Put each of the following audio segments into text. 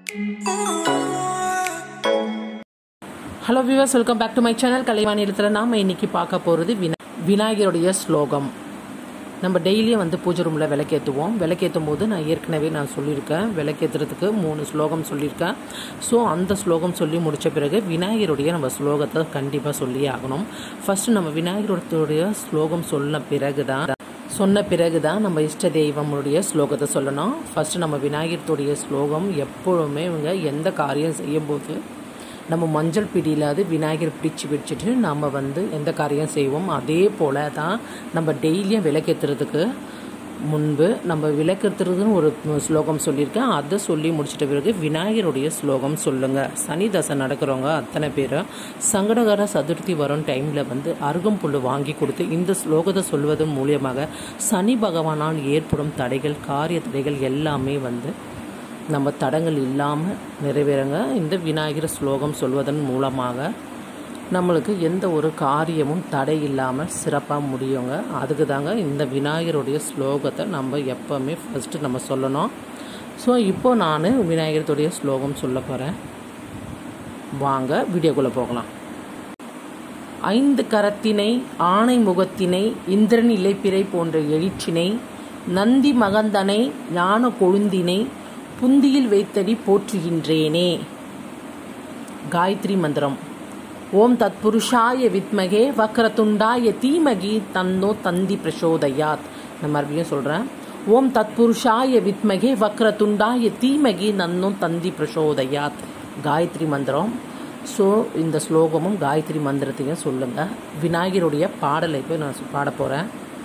hello viewers welcome back to my channel கலைவாணியத்தில் நாம் இன்னைக்கு பார்க்க போகிறது வினா விநாயகருடைய ஸ்லோகம் நம்ம டெய்லியும் வந்து பூஜை ரூமில் விளக்கேற்றுவோம் விளக்கேற்றும் போது நான் ஏற்கனவே நான் சொல்லியிருக்கேன் விளக்கேற்றுறதுக்கு மூணு ஸ்லோகம் சொல்லியிருக்கேன் ஸோ அந்த ஸ்லோகம் சொல்லி முடித்த பிறகு விநாயகருடைய நம்ம ஸ்லோகத்தை கண்டிப்பாக சொல்லியே ஆகணும் ஃபஸ்ட்டு நம்ம விநாயகருடைய ஸ்லோகம் சொன்ன பிறகு தான் சொன்ன பிறகு தான் நம்ம இஷ்ட தெய்வமுடைய ஸ்லோகத்தை சொல்லணும் ஃபஸ்ட்டு நம்ம விநாயகருடைய ஸ்லோகம் எப்பொழுதுமே இவங்க எந்த காரியம் செய்யும்போது நம்ம மஞ்சள் பிடியில் அது விநாயகர் பிடிச்சு பிடிச்சிட்டு நம்ம வந்து எந்த காரியம் செய்வோம் அதே போல் தான் நம்ம டெய்லியும் விளக்கேற்றுறதுக்கு முன்பு நம்ம விளக்கேற்றுறதுன்னு ஒரு ஸ்லோகம் சொல்லியிருக்கேன் அதை சொல்லி முடிச்சிட்ட பிறகு விநாயகருடைய ஸ்லோகம் சொல்லுங்கள் சனி தசை நடக்கிறவங்க அத்தனை பேரும் சங்கடகர சதுர்த்தி வரும் டைமில் வந்து அருகம்புல் வாங்கி கொடுத்து இந்த ஸ்லோகத்தை சொல்வதன் மூலியமாக சனி பகவானால் ஏற்படும் தடைகள் காரிய தடைகள் எல்லாமே வந்து நம்ம தடங்கள் இல்லாமல் நிறைவேறுங்க இந்த விநாயகர் ஸ்லோகம் சொல்வதன் மூலமாக நம்மளுக்கு எந்த ஒரு காரியமும் தடை இல்லாமல் சிறப்பாக முடியுங்க அதுக்கு தாங்க இந்த விநாயகருடைய ஸ்லோகத்தை நம்ம எப்போவுமே ஃபஸ்ட்டு நம்ம சொல்லணும் ஸோ இப்போ நான் விநாயகருடைய ஸ்லோகம் சொல்ல போகிறேன் வாங்க வீடியோக்குள்ளே போகலாம் ஐந்து கரத்தினை ஆணை முகத்தினை இந்திரன் இலைப்பிறை போன்ற எழுச்சினை நந்தி மகந்தனை ஞான கொழுந்தினை புந்தியில் வைத்தடி போற்றுகின்றேனே காயத்ரி மந்திரம் ஓம் தத்புருஷாய வித்மகே வக்ரதுண்டாய தீமகி தன்னோ தந்தி பிரசோதயாத் நான் மறுபடியும் சொல்கிறேன் ஓம் தத்புருஷாய வித்மகே வக்ரதுண்டாய தீமகி நன்னோ தந்தி பிரசோதயாத் காயத்ரி மந்திரம் ஸோ இந்த ஸ்லோகமும் காயத்ரி மந்திரத்தையும் சொல்லுங்கள் விநாயகருடைய பாடலை போய் நான் பாட போகிறேன்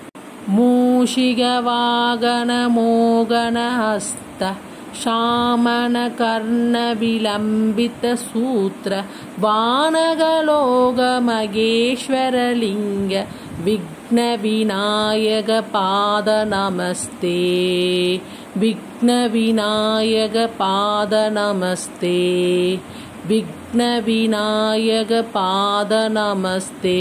மூஷிகவாகன மோகன ஹஸ்த ಶಾಮನ ಕರ್ಣ ವಿಲಂಬಿತ ಸೂತ್ರ ವಾನಗಲೋಗ ಮಗೇಶ್ವರ ಲಿಂಗ ವಿಘ್ನ ವಿನಾಯಕ ಪಾದ ನಮಸ್ತೆ ವಿಘ್ನ ವಿನಾಯಕ ಪಾದ ನಮಸ್ತೆ ವಿಘ್ನ ವಿನಾಯಕ ಪಾದ ನಮಸ್ತೆ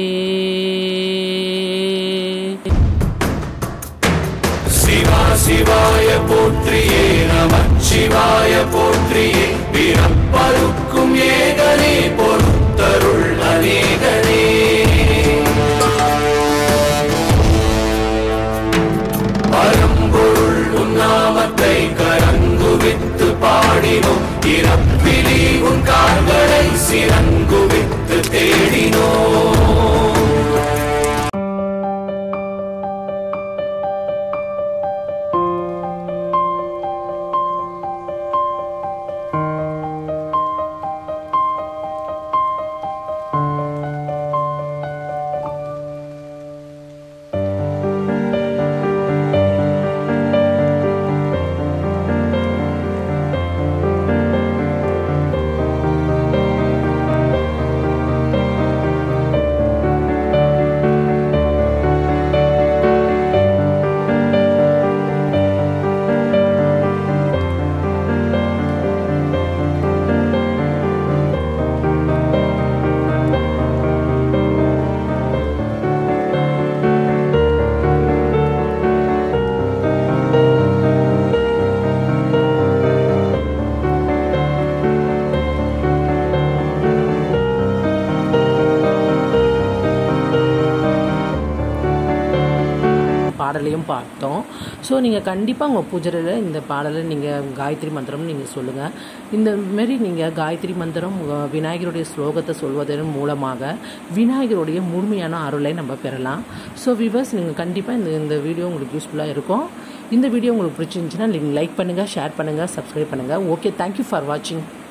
சிவா சிவாய போற்றியே நமச்சிவாய போற்றியே பிறப்பருக்கும் ஏகனே பொறுத்தருள் அநேகனே பரம்பொருள் உன்னாமத்தை கரங்குவித்து பாடினோம் இறப்பிலி உன் கால்களை சிறங்குவித்து தேடினோம் பாடலையும் பார்த்தோம் ஸோ நீங்கள் கண்டிப்பாக உங்கள் பூஜையில் இந்த பாடலை நீங்கள் காயத்ரி மந்திரம் நீங்கள் சொல்லுங்கள் இந்த மாரி நீங்கள் காயத்ரி மந்திரம் உங்க விநாயகருடைய ஸ்லோகத்தை சொல்வதன் மூலமாக விநாயகருடைய முழுமையான அருளை நம்ம பெறலாம் ஸோ விவர்ஸ் நீங்கள் கண்டிப்பாக இந்த இந்த வீடியோ உங்களுக்கு யூஸ்ஃபுல்லாக இருக்கும் இந்த வீடியோ உங்களுக்கு பிடிச்சிருந்துச்சுன்னா நீங்கள் லைக் பண்ணுங்கள் ஷேர் பண்ணுங்கள் சப்ஸ்கிரைப் பண்ணுங்கள் ஓகே தேங்க்யூ ஃபார் வாட்சிங்